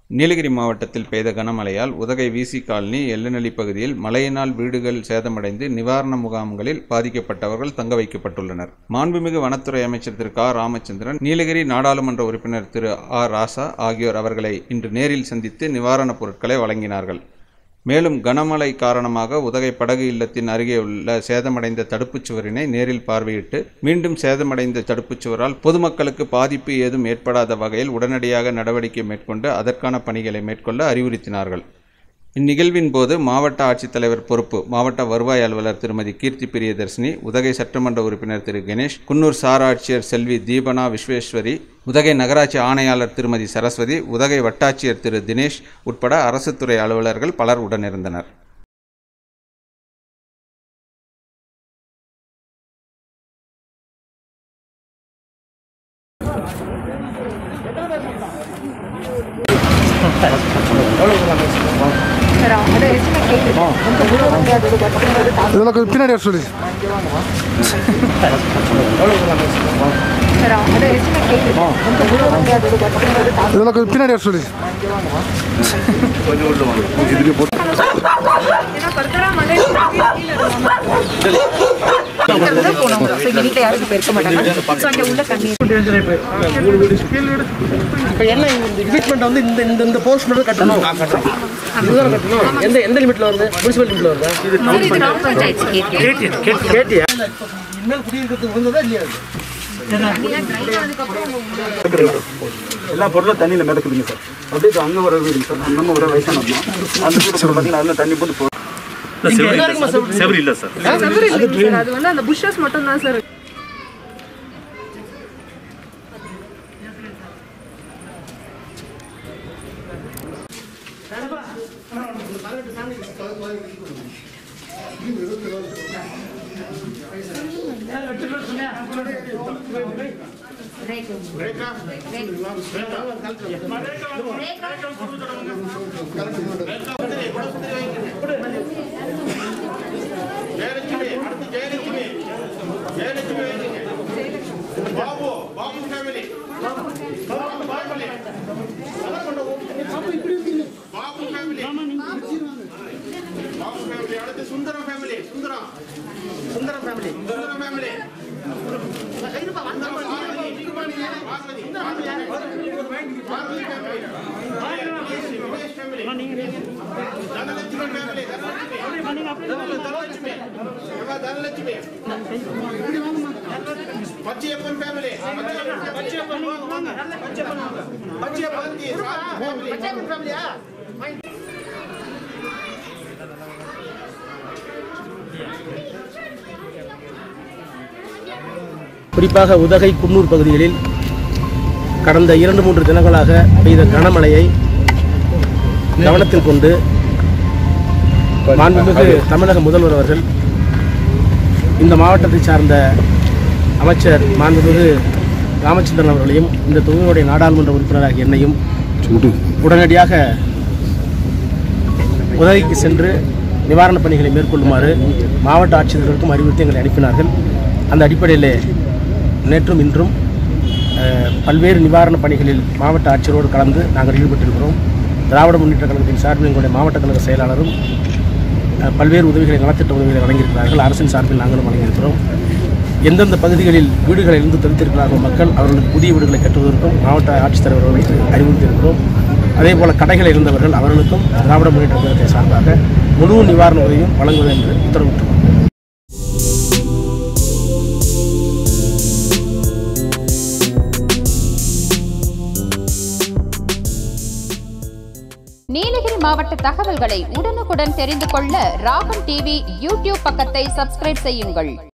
நீலகிரி மாவட்டத்தில் பெய்த கனமழையால் உதகை விசி காலனி எல்லநெல்லி பகுதியில் மழையினால் வீடுகள் சேதமடைந்து நிவாரண முகாம்களில் பாதிக்கப்பட்டவர்கள் தங்க வைக்கப்பட்டுள்ளனர் மாண்புமிகு வனத்துறை அமைச்சர் திரு க ராமச்சந்திரன் நீலகிரி நாடாளுமன்ற உறுப்பினர் திரு ஆர் ராசா ஆகியோர் அவர்களை இன்று நேரில் சந்தித்து நிவாரணப் பொருட்களை வழங்கினார்கள் மேலும் கனமழை காரணமாக உதகை படகு இல்லத்தின் அருகே உள்ள சேதமடைந்த தடுப்புச் சுவரினை நேரில் பார்வையிட்டு மீண்டும் சேதமடைந்த தடுப்புச் சுவரால் பொதுமக்களுக்கு பாதிப்பு ஏதும் ஏற்படாத வகையில் உடனடியாக நடவடிக்கை மேற்கொண்டு அதற்கான பணிகளை மேற்கொள்ள அறிவுறுத்தினார்கள் இந்நிகழ்வின் போது மாவட்ட ஆட்சித்தலைவர் பொறுப்பு மாவட்ட வருவாய் அலுவலர் திருமதி கீர்த்தி பிரியதர்ஷினி உதகை சட்டமன்ற உறுப்பினர் திரு கணேஷ் குன்னூர் சார் ஆட்சியர் செல்வி தீபனா விஸ்வேஸ்வரி உதகை நகராட்சி ஆணையாளர் திருமதி சரஸ்வதி உதகை வட்டாட்சியர் திரு தினேஷ் உட்பட அரசு துறை அலுவலர்கள் பலர் உடனிருந்தனர் இதெல்லாம் கொஞ்சம் பின்னாடி வர சொல்லி இதெல்லாம் கொஞ்சம் பின்னாடி வர சொல்லி வீட்டுல யாரும் இப்ப இருக்க மாட்டாங்க So, அங்க உள்ள தண்ணி இப்போ என்ன இந்த எக்ஸைட்மெண்ட் வந்து இந்த இந்த இந்த போர்ஷன் வந்து கட்டணும் இதுதான் கட்டணும் எந்த எந்த லிமிட்ல வருது முனிசிபல் லிமிட்ல வருதா இது கிராம பஞ்சாயத்து கேட்டு கேட்டியா இனிமேல் குடியிருக்கிறதுக்கு வந்ததா இல்லையா எல்லா பொருளும் தண்ணியில் மிதக்குதுங்க சார் அப்படியே அங்கே வர வீடுங்க சார் நம்ம வர வயசானம்மா அந்த வீடு பார்த்தீங்கன்னா அதில் தண்ணி போட்டு போ செவரி இல்ல சார் அது வந்து அந்த புஷஸ் மட்டும் தான் sir Sundaram family Sundaram Sundaram family Sundaram family Pachaiyappan family Pachaiyappan வாங்க பச்சையப்பன் பச்சையப்பன் ஃபேமிலியா குறிப்பாக உதகை குன்னூர் பகுதிகளில் கடந்த இரண்டு மூன்று தினங்களாக பெய்த கனமழையை கவனத்தில் கொண்டு மாண்புமிகு தமிழக முதல்வர் அவர்கள் இந்த மாவட்டத்தை சார்ந்த அமைச்சர் மாண்புமிகு ராமச்சந்திரன் அவர்களையும் இந்த தொகுதியுடைய நாடாளுமன்ற உறுப்பினராகிய என்னையும் உடனடியாக உதவிக்கு சென்று நிவாரணப் பணிகளை மேற்கொள்ளுமாறு மாவட்ட ஆட்சியர்களுக்கும் அறிவுறுத்தி எங்களை அனுப்பினார்கள் அந்த அடிப்படையில் நேற்றும் இன்றும் அஹ், பல்வேறு நிவாரணப் பணிகளில் மாவட்ட ஆட்சியரோடு கலந்து நாங்கள் ஈடுபட்டிருக்கிறோம் திராவிட முன்னேற்ற கழகத்தின் சார்பில் எங்களுடைய மாவட்ட கழக செயலாளரும் அஹ், பல்வேறு உதவிகளை நலத்திட்ட உதவிகளை வழங்கியிருக்கிறார்கள் அரசின் சார்பில் நாங்களும் வழங்கியிருக்கிறோம் எந்தெந்த பகுதிகளில் வீடுகளை இருந்து தவிர்த்திருக்கிறார்கள் மக்கள் அவர்களுக்கு புதிய வீடுகளை கட்டுவதற்கும் மாவட்ட ஆட்சித்தலைவர் அவர்களுக்கு அறிவுறுத்தியிருக்கிறோம் அதே போல கடைகள் இருந்தவர்கள் அவர்களுக்கும் திராவிட முன்னேற்ற கழகத்தை சார்பாக முழு நிவாரண உதவியும் வழங்குவது என்று உத்தரவிட்டுள்ளோம் நீலகிரி மாவட்ட தகவல்களை உடனுக்குடன் தெரிந்து கொள்ள ராகம் டிவி யூடியூப் பக்கத்தை சப்ஸ்கிரைப் செய்யுங்கள்